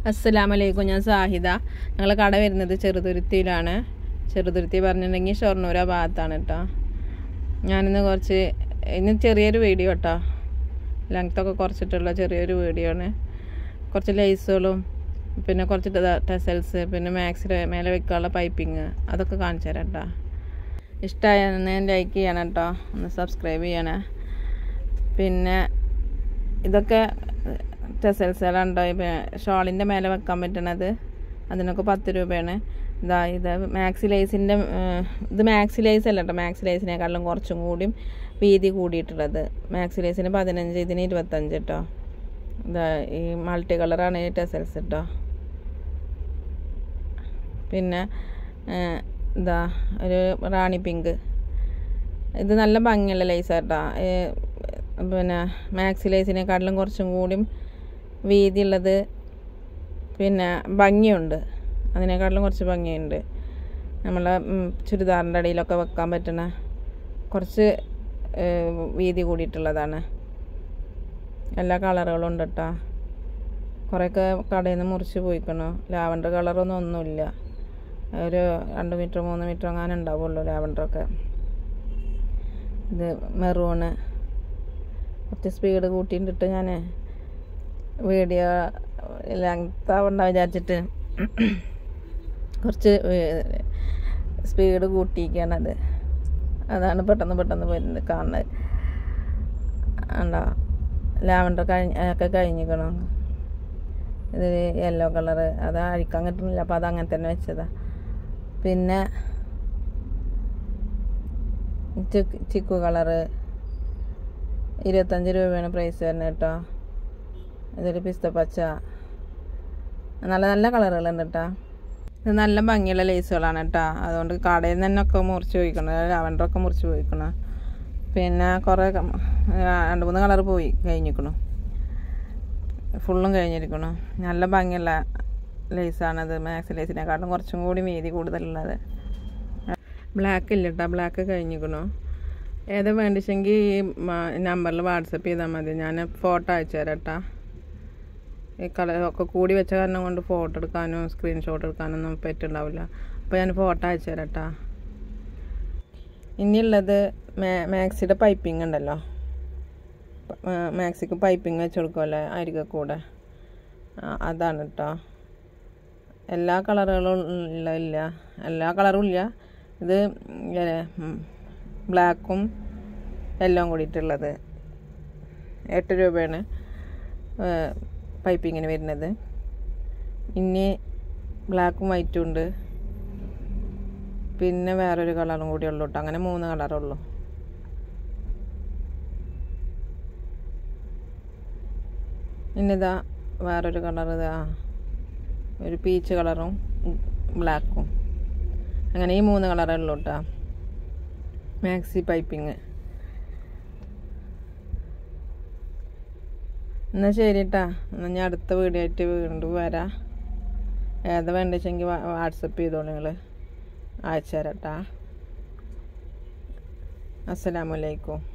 അസ്സലാമലൈക്കും ഞാൻ സാഹിദ ഞങ്ങളെ കട വരുന്നത് ചെറുതുരുത്തിയിലാണ് ചെറുതുരുത്തി പറഞ്ഞിട്ടുണ്ടെങ്കിൽ ഷൊർണൂർ ആ ഭാഗത്താണ് കേട്ടോ ഞാനിന്ന് കുറച്ച് ഇന്ന് ചെറിയൊരു വീഡിയോ കേട്ടോ ലെങ്ത്തൊക്കെ കുറച്ചിട്ടുള്ള ചെറിയൊരു വീഡിയോ ആണ് കുറച്ച് ലേസുകളും പിന്നെ കുറച്ച് ടെസൽസ് പിന്നെ മാക്സിൽ മേലെ വെക്കാനുള്ള പൈപ്പിങ് അതൊക്കെ കാണിച്ചു തരാം കേട്ടോ ഇഷ്ടമായെന്ന് ലൈക്ക് ചെയ്യണം കേട്ടോ ഒന്ന് സബ്സ്ക്രൈബ് ചെയ്യണേ പിന്നെ ഇതൊക്കെ ടെസൽസുകളുണ്ടോ ഷോളിൻ്റെ മേലെ വെക്കാൻ പറ്റണത് അതിനൊക്കെ പത്ത് രൂപയാണ് ഇതാ ഇത് മാക്സി ലൈസിൻ്റെ ഇത് മാക്സി ലൈസ് അല്ല കേട്ടോ മാക്സി ലൈസിനേക്കാളും കുറച്ചും കൂടിയും വീതി കൂടിയിട്ടുള്ളത് മാക്സി ലൈസിന് പതിനഞ്ച് ഇതിന് ഇരുപത്തഞ്ച് കേട്ടോ ഇതാ ഈ മൾട്ടി കളറാണ് ഈ ടെസൽസ് കേട്ടോ പിന്നെ ഇതാ ഒരു റാണി പിങ്ക് ഇത് നല്ല ഭംഗിയുള്ള ലേസ് കേട്ടോ പിന്നെ മാക്സി ലേസിനെക്കാട്ടിലും കുറച്ചും കൂടിയും വീതിയുള്ളത് പിന്നെ ഭംഗിയുണ്ട് അതിനേക്കാട്ടിലും കുറച്ച് ഭംഗിയുണ്ട് നമ്മളെ ചുരിദാറിൻ്റെ അടിയിലൊക്കെ വെക്കാൻ പറ്റുന്ന കുറച്ച് വീതി കൂടിയിട്ടുള്ളതാണ് എല്ലാ കളറുകളും ഉണ്ട് കേട്ടോ കുറേയൊക്കെ കടയിൽ നിന്ന് മുറിച്ച് പോയിക്കണു ലാവൻഡർ കളറൊന്നും ഒന്നുമില്ല ഒരു രണ്ട് മീറ്റർ മൂന്ന് മീറ്റർ അങ്ങനെ ഉണ്ടാവുള്ളൂ ലാവൻഡറൊക്കെ ഇത് മെറൂണ് കുറച്ച് സ്പീഡ് കൂട്ടിയിട്ടിട്ട് ഞാൻ വീഡിയോ ലെങ്ത് ആവണ്ട വിചാരിച്ചിട്ട് കുറച്ച് സ്പീഡ് കൂട്ടിയിരിക്കുകയാണത് അതാണ് പെട്ടെന്ന് പെട്ടെന്ന് വരുന്നത് കാണുന്നത് ഉണ്ടോ ലാവൻഡർ കഴിഞ്ഞ ഒക്കെ കഴിഞ്ഞിക്കണം ഇത് യെല്ലോ കളറ് അത് അഴിക്കാൻ കിട്ടുന്നില്ല അപ്പോൾ അത് അങ്ങനെ തന്നെ വെച്ചതാണ് പിന്നെ ചിക്കു കളറ് ഇരുപത്തഞ്ച് രൂപയാണ് പ്രൈസ് വരുന്നത് കേട്ടോ ഇതൊരു പിസ്ത പച്ച നല്ല നല്ല കളറുകളുണ്ട് കേട്ടോ ഇത് നല്ല ഭംഗിയുള്ള ലേസുകളാണ് കേട്ടോ അതുകൊണ്ട് കടയിൽ നിന്ന് തന്നെ ഒക്കെ മുറിച്ച് പോയിക്കണം ലാവൻഡറൊക്കെ മുറിച്ച് പോയിക്കണം പിന്നെ കുറേ രണ്ട് മൂന്ന് കളർ പോയി കഴിഞ്ഞിരിക്കണു ഫുള്ളും കഴിഞ്ഞിരിക്കണു നല്ല ഭംഗിയുള്ള ലേസാണത് മാക്സ് ലേസിനെക്കാട്ടും കുറച്ചും കൂടി വീതി കൂടുതലുള്ളത് ബ്ലാക്ക് ഇല്ല കേട്ടോ ബ്ലാക്ക് കഴിഞ്ഞിരിക്കണു ഏതാ വേണ്ടിച്ചെങ്കിൽ ഈ നമ്പറിൽ വാട്സപ്പ് ചെയ്താൽ മതി ഞാൻ ഫോട്ടോ അയച്ചു തരാം കേട്ടോ ഈ കളറൊക്കെ കൂടി വെച്ച കാരണം കൊണ്ട് ഫോട്ടോ എടുക്കാനോ സ്ക്രീൻഷോട്ട് എടുക്കാനൊന്നും പറ്റുണ്ടാവില്ല അപ്പോൾ ഞാൻ ഫോട്ടോ അയച്ചു തരാം കേട്ടോ ഇനിയുള്ളത് മാക്സിയുടെ പൈപ്പിംഗ് ഉണ്ടല്ലോ മാക്സിക്ക് പൈപ്പിംഗ് വെച്ച് കൊടുക്കുമല്ലേ അരിക കൂടെ അതാണ് കേട്ടോ എല്ലാ കളറുകളും ഇല്ല എല്ലാ കളറും ഇല്ല ഇത് ബ്ലാക്കും എല്ലാം കൂടിയിട്ടുള്ളത് എട്ട് രൂപയാണ് പൈപ്പിങ്ങിന് വരുന്നത് ഇനി ബ്ലാക്കും വൈറ്റും ഉണ്ട് പിന്നെ വേറൊരു കളറും കൂടി ഉള്ളൂ കേട്ടോ അങ്ങനെ മൂന്ന് കളറുള്ളൂ ഇനിതാ വേറൊരു കളർ ഇതാ ഒരു പീച്ച് കളറും ബ്ലാക്കും അങ്ങനെ ഈ മൂന്ന് കളറേ ഉള്ളൂ കേട്ടോ മാക്സി പൈപ്പിങ് എന്നാൽ ശരി കേട്ടാ എന്നാൽ ഞാൻ അടുത്ത വീഡിയോ ആയിട്ട് വീണ്ടും വരാം ഏതാ വേണ്ടെങ്കിൽ വാട്സപ്പ് ചെയ്തോളൂ നിങ്ങൾ അയച്ചു തരാം കേട്ടാ അസ്സലാമലൈക്കും